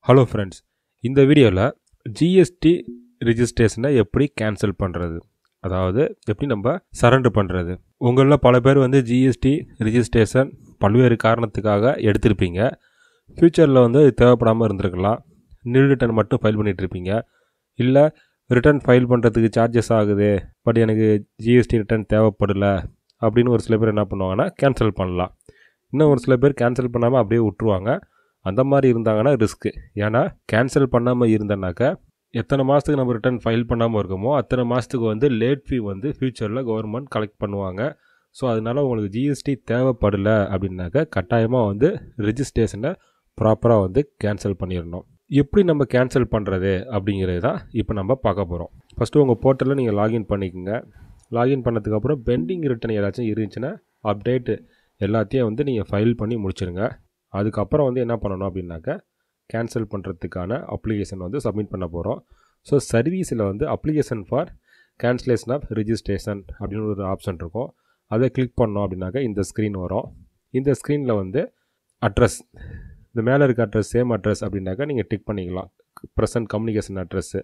hello friends இந்த வீடியோவில் GST ரிஜிஸ்ட்ரேஷனை எப்படி கேன்சல் பண்ணுறது அதாவது எப்படி நம்ம சரண்டர் பண்ணுறது உங்களில் பல பேர் வந்து ஜிஎஸ்டி ரிஜிஸ்ட்ரேஷன் பல்வேறு காரணத்துக்காக எடுத்திருப்பீங்க ஃப்யூச்சரில் வந்து அது தேவைப்படாமல் இருந்திருக்கலாம் நில் ரிட்டர்ன் மட்டும் ஃபைல் பண்ணிட்டு இருப்பீங்க இல்லை ரிட்டர்ன் ஃபைல் பண்ணுறதுக்கு சார்ஜஸ் ஆகுது பட் எனக்கு ஜிஎஸ்டி ரிட்டர்ன் தேவைப்படல அப்படின்னு ஒரு சில பேர் என்ன பண்ணுவாங்கன்னா கேன்சல் பண்ணலாம் இன்னும் ஒரு சில பேர் கேன்சல் பண்ணாமல் அப்படியே விட்ருவாங்க அந்த மாதிரி இருந்தாங்கன்னா ரிஸ்க்கு ஏன்னா கேன்சல் பண்ணாமல் இருந்தனாக்கா எத்தனை மாதத்துக்கு நம்ம ரிட்டர்ன் ஃபைல் பண்ணாமல் இருக்கோமோ அத்தனை மாதத்துக்கு வந்து லேட் ஃபீ வந்து ஃப்யூச்சரில் கவர்மெண்ட் கலெக்ட் பண்ணுவாங்க ஸோ அதனால் உங்களுக்கு ஜிஎஸ்டி தேவைப்படலை அப்படின்னாக்கா கட்டாயமாக வந்து ரிஜிஸ்ட்ரேஷனை ப்ராப்பராக வந்து கேன்சல் பண்ணிடணும் எப்படி நம்ம கேன்சல் பண்ணுறது அப்படிங்கிறது தான் இப்போ நம்ம பார்க்க போகிறோம் ஃபஸ்ட்டு உங்கள் போர்ட்டலில் நீங்கள் லாகின் பண்ணிக்கோங்க லாகின் பண்ணதுக்கப்புறம் பெண்டிங் ரிட்டர்ன் ஏதாச்சும் இருந்துச்சுன்னா அப்டேட்டு எல்லாத்தையும் வந்து நீங்கள் ஃபைல் பண்ணி முடிச்சிருங்க அதுக்கப்புறம் வந்து என்ன பண்ணணும் அப்படின்னாக்கா கேன்சல் பண்ணுறதுக்கான அப்ளிகேஷன் வந்து சப்மிட் பண்ண போகிறோம் ஸோ சர்வீஸில் வந்து application for cancellation of registration அப்படின்னு ஒரு ஆப்ஷன் இருக்கும் அதை கிளிக் பண்ணோம் அப்படின்னாக்கா இந்த ஸ்க்ரீன் வரும் இந்த ஸ்க்ரீனில் வந்து அட்ரஸ் இந்த மேலே இருக்க அட்ரஸ் சேம் அட்ரஸ் அப்படின்னாக்கா நீங்கள் டிக் பண்ணிக்கலாம் ப்ரெசன்ட் கம்யூனிகேஷன் அட்ரஸ்ஸு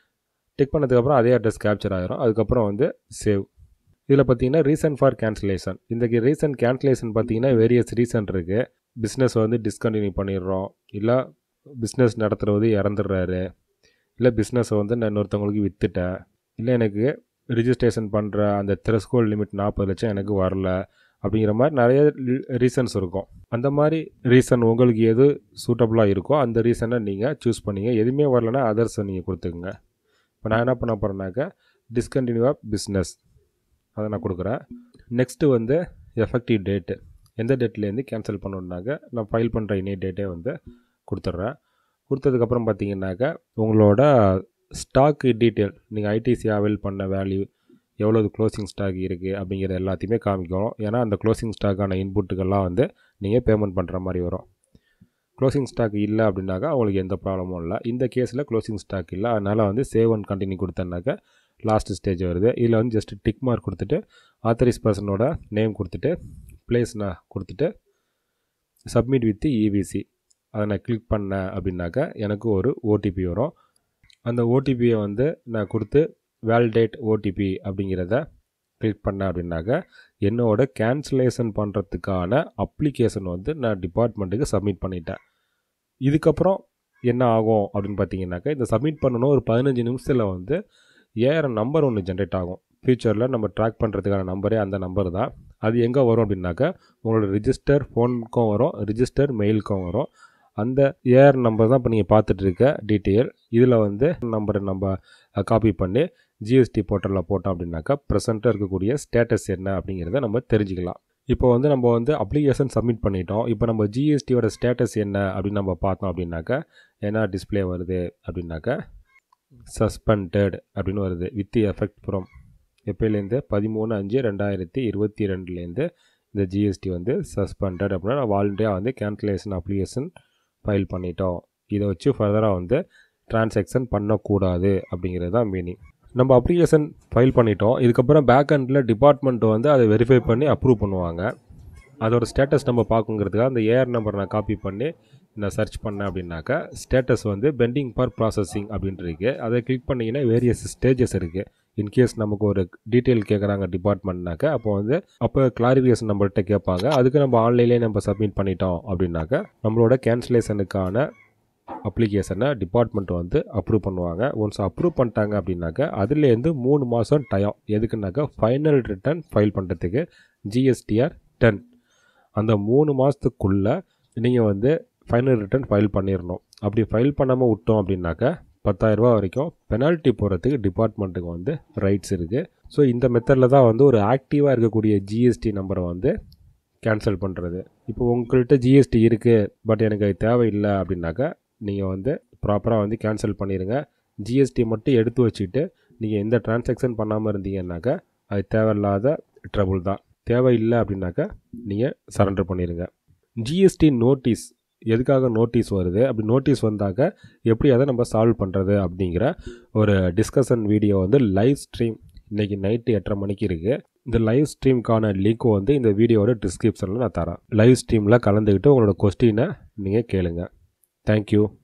டிக் பண்ணதுக்கப்புறம் அதே அட்ரஸ் கேப்சர் ஆகிரும் அதுக்கப்புறம் வந்து சேவ் இதில் பார்த்தீங்கன்னா ரீசன் ஃபார் கேன்சலேஷன் இந்த ரீசன் கேன்சலேஷன் பார்த்தீங்கன்னா வேரியஸ் ரீசன் இருக்குது பிஸ்னஸ் வந்து டிஸ்கண்டினியூ பண்ணிடுறோம் இல்லை பிஸ்னஸ் நடத்துகிறது இறந்துடுறாரு இல்லை பிஸ்னஸை வந்து நான் இன்னொருத்தவங்களுக்கு விற்றுட்டேன் இல்லை எனக்கு ரிஜிஸ்ட்ரேஷன் பண்ணுற அந்த த்ரெஸ்கோல் லிமிட் நாற்பது லட்சம் எனக்கு வரல அப்படிங்கிற மாதிரி நிறைய ரீசன்ஸ் இருக்கும் அந்த மாதிரி ரீசன் உங்களுக்கு எது சூட்டபுளாக இருக்கோ அந்த ரீசனை நீங்கள் சூஸ் பண்ணிங்க எதுவுமே வரலன்னா அதர்ஸை நீங்கள் கொடுத்துக்குங்க இப்போ நான் என்ன பண்ண போகிறேன்னாக்கா டிஸ்கண்டினியூ ஆஃப் பிஸ்னஸ் அதை நான் கொடுக்குறேன் நெக்ஸ்ட்டு வந்து எஃபெக்டிவ் டேட்டு எந்த டேட்லேருந்து கேன்சல் பண்ணணுன்னாக்க நான் ஃபைல் பண்ணுற இனி டேட்டே வந்து கொடுத்துட்றேன் கொடுத்ததுக்கப்புறம் பார்த்தீங்கன்னாக்கா உங்களோட ஸ்டாக்கு டீட்டெயில் நீங்கள் ஐடிசி அவைல் பண்ண வேல்யூ எவ்வளோ க்ளோசிங் ஸ்டாக் இருக்குது அப்படிங்கிற எல்லாத்தையுமே காமிக்கும் ஏன்னா அந்த க்ளோசிங் ஸ்டாக்கான இன்புட்டுக்கெல்லாம் வந்து நீங்கள் பேமெண்ட் பண்ணுற மாதிரி வரும் க்ளோசிங் ஸ்டாக் இல்லை அப்படின்னாக்கா அவங்களுக்கு எந்த ப்ராப்ளமும் இல்லை இந்த கேஸில் க்ளோசிங் ஸ்டாக் இல்லை அதனால் வந்து சேவ் அண்ட் கண்டினியூ கொடுத்தனாக்கா லாஸ்ட் ஸ்டேஜ் வருது இதில் வந்து ஜஸ்ட் டிக் மார்க் கொடுத்துட்டு ஆத்தரைஸ் பர்சனோட நேம் கொடுத்துட்டு பிளேஸ் நான் கொடுத்துட்டு சப்மிட் வித் இவிசி அதை நான் கிளிக் பண்ணேன் அப்படின்னாக்கா எனக்கு ஒரு ஓடிபி வரும் அந்த ஓடிபியை வந்து நான் கொடுத்து வேலிடேட் ஓடிபி அப்படிங்கிறத கிளிக் பண்ணேன் அப்படின்னாக்கா என்னோட கேன்சலேஷன் பண்ணுறதுக்கான அப்ளிகேஷன் வந்து நான் டிபார்ட்மெண்ட்டுக்கு சப்மிட் பண்ணிட்டேன் இதுக்கப்புறம் என்ன ஆகும் அப்படின்னு பார்த்தீங்கன்னாக்கா இந்த சப்மிட் பண்ணணும் ஒரு பதினஞ்சு நிமிஷத்தில் வந்து ஏஆர் நம்பர் ஒன்று ஜென்ரேட் ஆகும் ஃப்யூச்சரில் நம்ம ட்ராக் பண்ணுறதுக்கான நம்பரே அந்த நம்பர் தான் அது எங்கே வரும் அப்படின்னாக்கா உங்களோட ரிஜிஸ்டர் ஃபோனுக்கும் வரும் ரிஜிஸ்டர் மெயிலுக்கும் வரும் அந்த ஏஆர் நம்பர் தான் இப்போ நீங்கள் பார்த்துட்டு இருக்க டீட்டெயில் இதில் வந்து நம்பரை நம்ம காப்பி பண்ணி ஜிஎஸ்டி போர்ட்டலில் போட்டோம் அப்படின்னாக்கா ப்ரெசண்ட்டாக இருக்கக்கூடிய ஸ்டேட்டஸ் என்ன அப்படிங்கிறத நம்ம தெரிஞ்சுக்கலாம் இப்போ வந்து நம்ம வந்து அப்ளிகேஷன் சப்மிட் பண்ணிட்டோம் இப்போ நம்ம ஜிஎஸ்டியோட ஸ்டேட்டஸ் என்ன அப்படின்னு நம்ம பார்த்தோம் அப்படின்னாக்கா என்ன டிஸ்பிளே வருது அப்படின்னாக்கா சஸ்பெண்டட் அப்படின்னு வருது வித் எஃபெக்ட் ஃப்ரம் எப்போலேருந்து பதிமூணு அஞ்சு ரெண்டாயிரத்தி இருபத்தி ரெண்டுலேருந்து இந்த ஜிஎஸ்டி வந்து சஸ்பெண்டட் அப்படின்னா நான் வாலண்டியாக வந்து கேன்சலேஷன் அப்ளிகேஷன் ஃபைல் பண்ணிட்டோம் இதை வச்சு ஃபர்தராக வந்து டிரான்சாக்ஷன் பண்ணக்கூடாது அப்படிங்கிறது தான் மீனிங் நம்ம அப்ளிகேஷன் ஃபைல் பண்ணிட்டோம் இதுக்கப்புறம் பேக் அண்டில் டிபார்ட்மெண்ட் வந்து அதை வெரிஃபை பண்ணி அப்ரூவ் பண்ணுவாங்க அதோட ஸ்டேட்டஸ் நம்ம பார்க்குங்கிறதுக்காக அந்த ஏஆர் நம்பர் நான் காப்பி பண்ணி நான் சர்ச் பண்ணேன் அப்படின்னாக்கா ஸ்டேட்டஸ் வந்து பெண்டிங் ஃபார் ப்ராசஸிங் அப்படின்ட்டு இருக்குது அதை கிளிக் பண்ணிங்கன்னா வேரியஸ் ஸ்டேஜஸ் இருக்குது இன்கேஸ் நமக்கு ஒரு டீட்டெயில் கேட்குறாங்க டிபார்ட்மெண்ட்னாக்கா அப்போ வந்து அப்போ கிளாரிஃபிகேஷன் நம்மள்கிட்ட கேட்பாங்க அதுக்கு நம்ம ஆன்லைன்லேயே நம்ம சப்மிட் பண்ணிட்டோம் அப்படின்னாக்கா நம்மளோட கேன்சலேஷனுக்கான அப்ளிகேஷனை டிபார்ட்மெண்ட் வந்து அப்ரூவ் பண்ணுவாங்க ஒன்ஸ் அப்ரூவ் பண்ணிட்டாங்க அப்படின்னாக்கா அதுலேருந்து மூணு மாதம் டயம் எதுக்குனாக்கா ஃபைனல் ரிட்டர்ன் ஃபைல் பண்ணுறதுக்கு ஜிஎஸ்டிஆர் டென் அந்த மூணு மாதத்துக்குள்ளே நீங்கள் வந்து ஃபைனல் ரிட்டர்ன் ஃபைல் பண்ணிடணும் அப்படி ஃபைல் பண்ணாமல் விட்டோம் அப்படின்னாக்கா பத்தாயிரரூபா வரைக்கும் பெனால்ட்டி போகிறதுக்கு டிபார்ட்மெண்ட்டுக்கு வந்து ரைட்ஸ் இருக்குது ஸோ இந்த மெத்தடில் தான் வந்து ஒரு ஆக்டிவாக இருக்கக்கூடிய ஜிஎஸ்டி நம்பரை வந்து கேன்சல் பண்ணுறது இப்போ உங்கள்கிட்ட ஜிஎஸ்டி இருக்குது பட் எனக்கு அது தேவையில்லை அப்படின்னாக்கா நீங்கள் வந்து ப்ராப்பராக வந்து கேன்சல் பண்ணிடுங்க ஜிஎஸ்டி மட்டும் எடுத்து வச்சுட்டு நீங்கள் எந்த டிரான்சாக்ஷன் பண்ணாமல் இருந்தீங்கன்னாக்கா அது தேவையில்லாத ட்ரபுள் தான் தேவையில்லை அப்படின்னாக்கா நீங்கள் சரண்டர் பண்ணிடுங்க ஜிஎஸ்டி நோட்டீஸ் எதுக்காக நோட்டீஸ் வருது அப்படி நோட்டீஸ் வந்தாக்க எப்படி அதை நம்ம சால்வ் பண்ணுறது அப்படிங்கிற ஒரு டிஸ்கஷன் வீடியோ வந்து லைவ் ஸ்ட்ரீம் இன்றைக்கி நைட்டு எட்டரை மணிக்கு இருக்குது இந்த லைவ் ஸ்ட்ரீம்க்கான லிங்க் வந்து இந்த வீடியோவோட டிஸ்கிரிப்ஷனில் நான் தரேன் லைவ் ஸ்ட்ரீமில் கலந்துக்கிட்டு உங்களோட கொஸ்டினை நீங்கள் கேளுங்க தேங்க்யூ